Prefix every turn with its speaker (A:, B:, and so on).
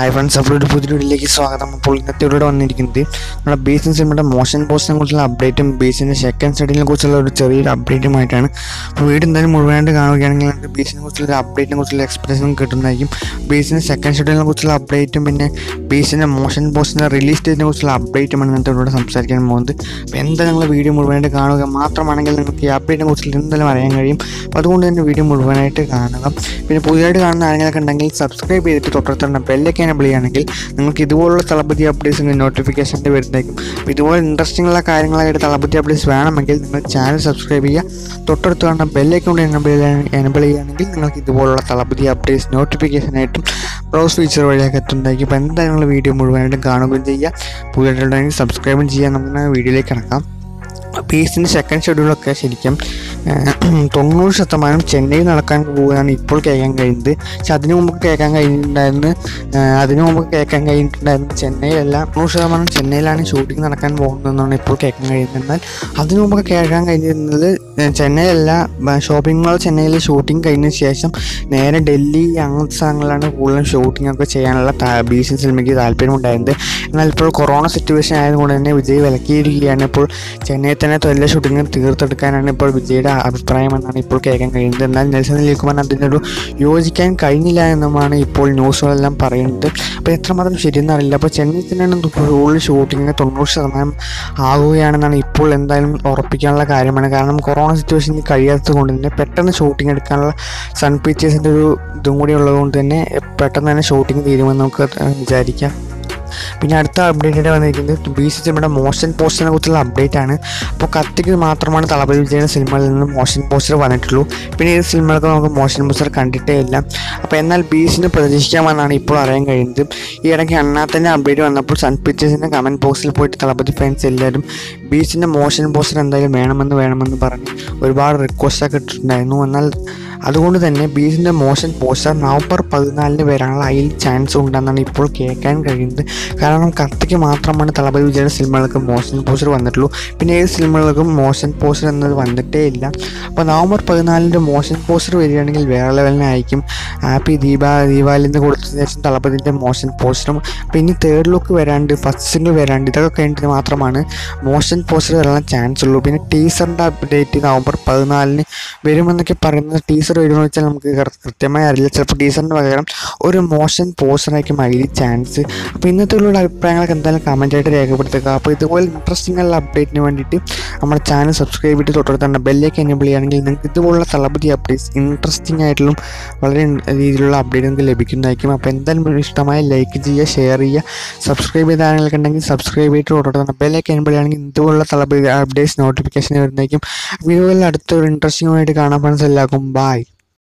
A: hi friends അപ്പോൾ ഒരു പുതിയ വീഡിയോയിലേക്ക് സ്വാഗതം അപ്പോൾ ഇന്നത്തെ ഇവിടെ വന്നിരിക്കുന്നത് നമ്മുടെ ബേസിൻ സിനിമയുടെ മോഷൻ പോസ്റ്റിനെ കുറിച്ചുള്ള അപ്ഡേറ്റും ബേസിൻ്റെ സെക്കൻഡ് സ്റ്റഡിനെ കുറിച്ചുള്ള ഒരു ചെറിയൊരു അപ്ഡേറ്റുമായിട്ടാണ് അപ്പോൾ വീട് എന്തായാലും മുഴുവനായിട്ട് കാണുകയാണെങ്കിൽ നമുക്ക് ബേസിനെ കുറിച്ചുള്ള ഒരു അപ്ഡേറ്റിനെ കുറിച്ചുള്ള എക്സ്പ്രഷനും കിട്ടുന്നതായിരിക്കും ബേസിൻ്റെ സെക്കൻഡ് സ്റ്റഡിനെ കുറിച്ചുള്ള അപ്ഡേറ്റും പിന്നെ ബേസിൻ്റെ മോഷൻ പോസ്റ്റിൻ്റെ റിലീസ് ഡേറ്റിനെ കുറിച്ചുള്ള അപ്ഡേറ്റുമാണ് ഇന്നത്തെ ഇവിടെ സംസാരിക്കാൻ പോകുന്നത് അപ്പോൾ എന്തായാലും നിങ്ങൾ വീഡിയോ മുഴുവനായിട്ട് കാണുക മാത്രമാണെങ്കിൽ നിങ്ങൾക്ക് ഈ അപ്ഡേറ്റിനെ കുറിച്ച് എന്തായാലും അറിയാൻ കഴിയും അപ്പോൾ അതുകൊണ്ട് തന്നെ വീഡിയോ മുഴുവനായിട്ട് കാണുക പിന്നെ പുതിയതായിട്ട് കാണുന്ന ആരെങ്കിലൊക്കെ ഉണ്ടെങ്കിൽ സബ്സ്ക്രൈബ് ചെയ്തിട്ട് തൊട്ടടുത്തുള്ള ബെല്ലൊക്കെ എനബിൾ ചെയ്യുകയാണെങ്കിൽ നിങ്ങൾക്ക് ഇതുപോലുള്ള തളപതി അപ്ഡേറ്റ്സിൻ്റെ നോട്ടിഫിക്കേഷൻ്റെ വരുന്നതായിരിക്കും അപ്പോൾ ഇതുപോലെ ഇൻട്രസ്റ്റിംഗ് ഉള്ള കാര്യങ്ങളായിട്ട് തളപതി അപ്ഡേറ്റ്സ് വേണമെങ്കിൽ നിങ്ങൾ ചാനൽ സബ്സ്ക്രൈബ് ചെയ്യുക തൊട്ടടുത്ത് കാണുന്ന ബെല്ലൊക്കെ കൊണ്ട് എനബിൾ എനബിൾ ചെയ്യുകയാണെങ്കിൽ നിങ്ങൾക്ക് ഇതുപോലുള്ള തളപതി അപ്ഡേറ്റ്സ് നോട്ടിഫിക്കേഷനായിട്ടും ബ്രൗസ് ഫീച്ചർ വഴിയൊക്കെ എത്തുന്നതായിരിക്കും അപ്പോൾ എന്തായാലും നിങ്ങൾ വീഡിയോ മുഴുവനായിട്ടും കാണുകയും ചെയ്യുക പുതിയതായിട്ടുണ്ടെങ്കിൽ സബ്സ്ക്രൈബും ചെയ്യാൻ നമുക്ക് വീഡിയോയിലേക്ക് കിടക്കാം പീസിൻ്റെ സെക്കൻഡ് ഷെഡ്യൂളൊക്കെ ശരിക്കും ഏഹ്, തൊണ്ണൂറ് ശതമാനം ചെന്നൈയിൽ നടക്കാൻ പോവുകയാണ് ഇപ്പോൾ കേൾക്കാൻ കഴിയുന്നത് പക്ഷെ അതിനു മുമ്പ് കേൾക്കാൻ കഴിഞ്ഞിട്ടുണ്ടായിരുന്നു ഏഹ്, അതിനു മുമ്പ് കേൾക്കാൻ കഴിഞ്ഞിട്ടുണ്ടായിരുന്നു ചെന്നൈയിലല്ല തൊണ്ണൂറ് ശതമാനം ചെന്നൈയിലാണ് ഷൂട്ടിംഗ് നടക്കാൻ പോകുന്നതെന്നാണ് ഇപ്പോൾ കേൾക്കാൻ കഴിയുന്നത് എന്നാൽ അതിനു മുമ്പൊക്കെ കേൾക്കാൻ കഴിഞ്ഞിരുന്നത് ഏഹ്, ചെന്നൈയിലല്ല ഷോപ്പിംഗ് മാൾ ചെന്നൈയിൽ ഷൂട്ടിംഗ് കഴിഞ്ഞ ശേഷം നേരെ ഡൽഹി അങ്ങനത്തെ സ്ഥലങ്ങളിലാണ് കൂടുതലും ഷൂട്ടിംഗ് ഒക്കെ ചെയ്യാനുള്ള ബി സി സിനിമയ്ക്ക് താല്പര്യമുണ്ടായിരുന്നത് എന്നാൽ ഇപ്പോൾ കൊറോണ സിറ്റുവേഷൻ ആയതുകൊണ്ട് തന്നെ വിജയ് വിലക്കിയിരിക്കുകയാണ് ഇപ്പോൾ ചെന്നൈയിൽ തന്നെ തൊഴിലെ ഷൂട്ടിംഗ് തീർത്തെടുക്കാനാണ് ഇപ്പോൾ വിജയുടെ അഭിപ്രായം എന്നാണ് ഇപ്പോൾ കേൾക്കാൻ കഴിയുന്നത് എന്നാൽ നെൽസൺ ലിക്കുമാൻ അതിനൊരു യോജിക്കാൻ കഴിഞ്ഞില്ല എന്നുമാണ് ഇപ്പോൾ ന്യൂസുകളെല്ലാം പറയുന്നത് അപ്പോൾ എത്രമാത്രം ശരിയെന്ന് അറിയില്ല അപ്പോൾ ചെന്നൈയിൽ തന്നെയാണ് കൂടുതൽ ഷൂട്ടിംഗ് തൊണ്ണൂറ് ശതമാനം ആകുകയാണെന്നാണ് ഇപ്പോൾ എന്തായാലും ഉറപ്പിക്കാനുള്ള കാര്യമാണ് കാരണം കൊറോണ സിറ്റുവേഷനിൽ കഴിയാത്തത് കൊണ്ട് തന്നെ പെട്ടെന്ന് ഷൂട്ടിംഗ് എടുക്കാനുള്ള സൺ പിക്ചേഴ്സിൻ്റെ ഒരു ഇതും കൂടി ഉള്ളതുകൊണ്ട് തന്നെ പെട്ടെന്ന് തന്നെ ഷൂട്ടിംഗ് തീരുമെന്ന് നമുക്ക് വിചാരിക്കാം പിന്നെ അടുത്ത അപ്ഡേറ്റ് ആയിട്ട് വന്നിരിക്കുന്നത് ബി സി സിനിമയുടെ മോഷൻ പോസ്റ്ററിനെ കുറിച്ചുള്ള അപ്ഡേറ്റ് ആണ് അപ്പോൾ കത്തിക്ക് മാത്രമാണ് തളപതി വിജയുടെ സിനിമയിൽ നിന്ന് മോഷൻ പോസ്റ്റർ വന്നിട്ടുള്ളൂ പിന്നെ ഈ സിനിമകൾക്ക് നമുക്ക് മോഷൻ പോസ്റ്റർ കണ്ടിട്ടേ ഇല്ല അപ്പോൾ എന്നാൽ ബീസിന് പ്രതീക്ഷിക്കാമെന്നാണ് ഇപ്പോൾ അറിയാൻ കഴിയുന്നത് ഈ ഇടയ്ക്ക് അണ്ണാത്തന്നെ അപ്ഡേറ്റ് വന്നപ്പോൾ സൺ പിക്ചേഴ്സിൻ്റെ കമൻറ്റ് ബോക്സിൽ പോയിട്ട് തളപതി ഫാൻസ് എല്ലാവരും ബീസിൻ്റെ മോഷൻ പോസ്റ്റർ എന്തായാലും വേണമെന്ന് വേണമെന്ന് പറഞ്ഞ് ഒരുപാട് റിക്വസ്റ്റൊക്കെ ഇട്ടിട്ടുണ്ടായിരുന്നു എന്നാൽ അതുകൊണ്ട് തന്നെ ബീസിൻ്റെ മോഷൻ പോസ്റ്റർ നവംബർ പതിനാലിന് വരാനുള്ള അതിൽ ചാൻസ് ഉണ്ടെന്നാണ് ഇപ്പോൾ കേൾക്കാൻ കഴിയുന്നത് കാരണം കത്തിക്ക് മാത്രമാണ് തളപതി വിജയുടെ സിനിമകൾക്ക് മോഷൻ പോസ്റ്റർ വന്നിട്ടുള്ളൂ പിന്നെ ഏത് സിനിമകൾക്കും മോഷൻ പോസ്റ്റർ എന്നത് വന്നിട്ടേ ഇല്ല അപ്പോൾ നവംബർ പതിനാലിൻ്റെ മോഷൻ പോസ്റ്റർ വരികയാണെങ്കിൽ വേറെ ലെവലിനായിരിക്കും ഹാപ്പി ദീപാ ദീപാവലിന്ന് കൊടുത്ത ശേഷം തളപതിൻ്റെ മോഷൻ പോസ്റ്ററും പിന്നെ തേർഡ് ലുക്ക് വരാണ്ട് ഫസ്റ്റ് സിംഗിൾ വരാണ്ട് ഇതൊക്കെ കഴിഞ്ഞിട്ട് മാത്രമാണ് മോഷൻ പോസ്റ്റർ വരാൻ ചാൻസ് ഉള്ളൂ പിന്നെ ടീസറിൻ്റെ അപ്ഡേറ്റ് നവംബർ പതിനാലിന് വരുമെന്നൊക്കെ പറയുന്നത് ടീസർ വരുമെന്ന് വെച്ചാൽ നമുക്ക് കൃ- കൃത്യമായി അറിയില്ല ചിലപ്പോൾ ടീസറിന് പകരം ഒരു മോഷൻ പോസ്റ്ററായിരിക്കും അതിൽ ചാൻസ് അപ്പോൾ ഇന്നത്തെ ഉള്ള അഭിപ്രായങ്ങളൊക്കെ എന്തായാലും കമൻറ്റായിട്ട് രേഖപ്പെടുത്തുക അപ്പോൾ ഇതുപോലെ ഇൻട്രസ്റ്റിംഗ് ഉള്ള അപ്ഡേറ്റിന് വേണ്ടിയിട്ട് നമ്മുടെ ചാനൽ സബ്സ്ക്രൈബ് ചെയ്തിട്ട് തൊട്ടടുത്തുണ്ട് ബെല്ലേക്ക് എനേബിൾ ചെയ്യുകയാണെങ്കിൽ നിങ്ങൾക്ക് ഇതുപോലുള്ള തളപതി അപ്ഡേറ്റ്സ് ഇൻട്രസ്റ്റിംഗ് ആയിട്ടുള്ള വളരെ ഇൻ- രീതിയിലുള്ള അപ്ഡേറ്റ് നിങ്ങൾക്ക് ലഭിക്കുന്നതായിരിക്കും അപ്പോൾ എന്തായാലും ഇഷ്ടമായ ലൈക്ക് ചെയ്യുക ഷെയർ ചെയ്യുക സബ്സ്ക്രൈബ് ചെയ്ത ആരെങ്കിലും ഉണ്ടെങ്കിൽ സബ്സ്ക്രൈബ് ചെയ്തിട്ട് തൊട്ടടുത്തുണ്ട് ബെല്ലേക്ക് എനേബിൾ ചെയ്യുകയാണെങ്കിൽ ഇതുപോലുള്ള തളപതി അപ്ഡേറ്റ്സ് നോട്ടിഫിക്കേഷൻ വരുന്നതായിരിക്കും വീഡിയോയിൽ അടുത്തൊരു ഇൻട്രസ്റ്റിംഗ് ആയിട്ട് കാണാൻ ഫ്രണ്ട്സ് എല്ലാവർക്കും ബൈ